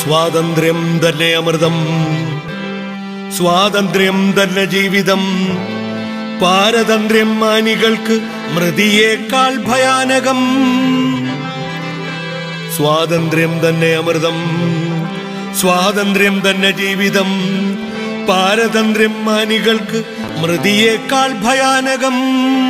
സ്വാതന്ത്ര്യം തന്നെ അമൃതം സ്വാതന്ത്ര്യം തന്നെ ജീവിതം പാരതന്ത്ര്യം മാനികൾക്ക് മൃതിയേക്കാൾ ഭയാനകം സ്വാതന്ത്ര്യം തന്നെ അമൃതം സ്വാതന്ത്ര്യം തന്നെ ജീവിതം പാരതന്ത്ര്യം മാനികൾക്ക് മൃതിയേക്കാൾ ഭയാനകം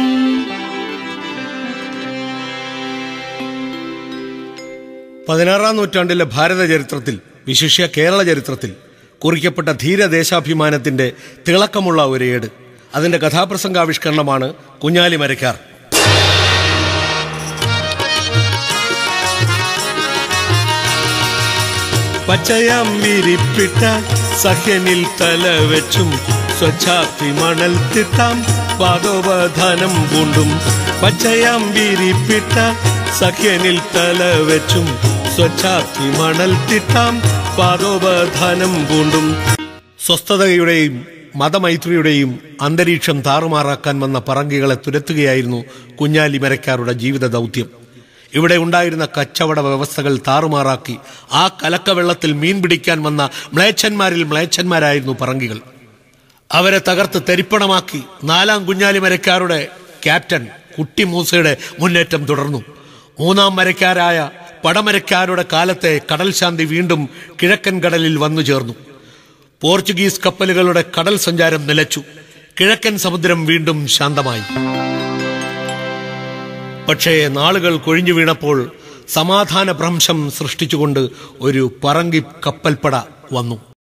പതിനാറാം നൂറ്റാണ്ടിലെ ഭാരത ചരിത്രത്തിൽ വിശിഷ്യ കേരള ചരിത്രത്തിൽ കുറിക്കപ്പെട്ട ധീരദേശാഭിമാനത്തിന്റെ തിളക്കമുള്ള ഒരു ഏട് അതിന്റെ കഥാപ്രസംഗാവിഷ്കരണമാണ് കുഞ്ഞാലി മരക്കാർ പച്ചയാം വിരിപ്പിട്ട സഹ്യനിൽ തല വെച്ചും സ്വച്ഛാത്തി മണൽ തിട്ടാം പാദോപധാനം പൂണ്ടും പച്ചയാം വിരിപ്പിട്ട സഖ്യനിൽ തല വെച്ചും സ്വച്ഛാത്തി മണൽ തിട്ടാം പാദോപധാനം പൂണ്ടും സ്വസ്ഥതയുടെയും മതമൈത്രിയുടെയും അന്തരീക്ഷം താറുമാറാക്കാൻ വന്ന പറങ്കികളെ തുരത്തുകയായിരുന്നു കുഞ്ഞാലി മരക്കാരുടെ ജീവിത ദൗത്യം ഇവിടെ ഉണ്ടായിരുന്ന കച്ചവട വ്യവസ്ഥകൾ താറുമാറാക്കി ആ കലക്കവെള്ളത്തിൽ മീൻ പിടിക്കാൻ വന്ന മ്ലേച്ഛന്മാരിൽ മ്ലേച്ഛന്മാരായിരുന്നു പറങ്കികൾ അവരെ തകർത്ത് തെരിപ്പണമാക്കി നാലാം കുഞ്ഞാലി മരക്കാരുടെ ക്യാപ്റ്റൻ കുട്ടി മൂസയുടെ മുന്നേറ്റം തുടർന്നു മൂന്നാം മരക്കാരായ പടമരക്കാരുടെ കാലത്തെ കടൽ ശാന്തി വീണ്ടും കിഴക്കൻ കടലിൽ വന്നു ചേർന്നു പോർച്ചുഗീസ് കപ്പലുകളുടെ കടൽ സഞ്ചാരം നിലച്ചു കിഴക്കൻ സമുദ്രം വീണ്ടും ശാന്തമായി പക്ഷേ നാളുകൾ കൊഴിഞ്ഞു വീണപ്പോൾ സമാധാന ഭ്രംശം സൃഷ്ടിച്ചുകൊണ്ട് ഒരു പറങ്കി കപ്പൽപ്പട വന്നു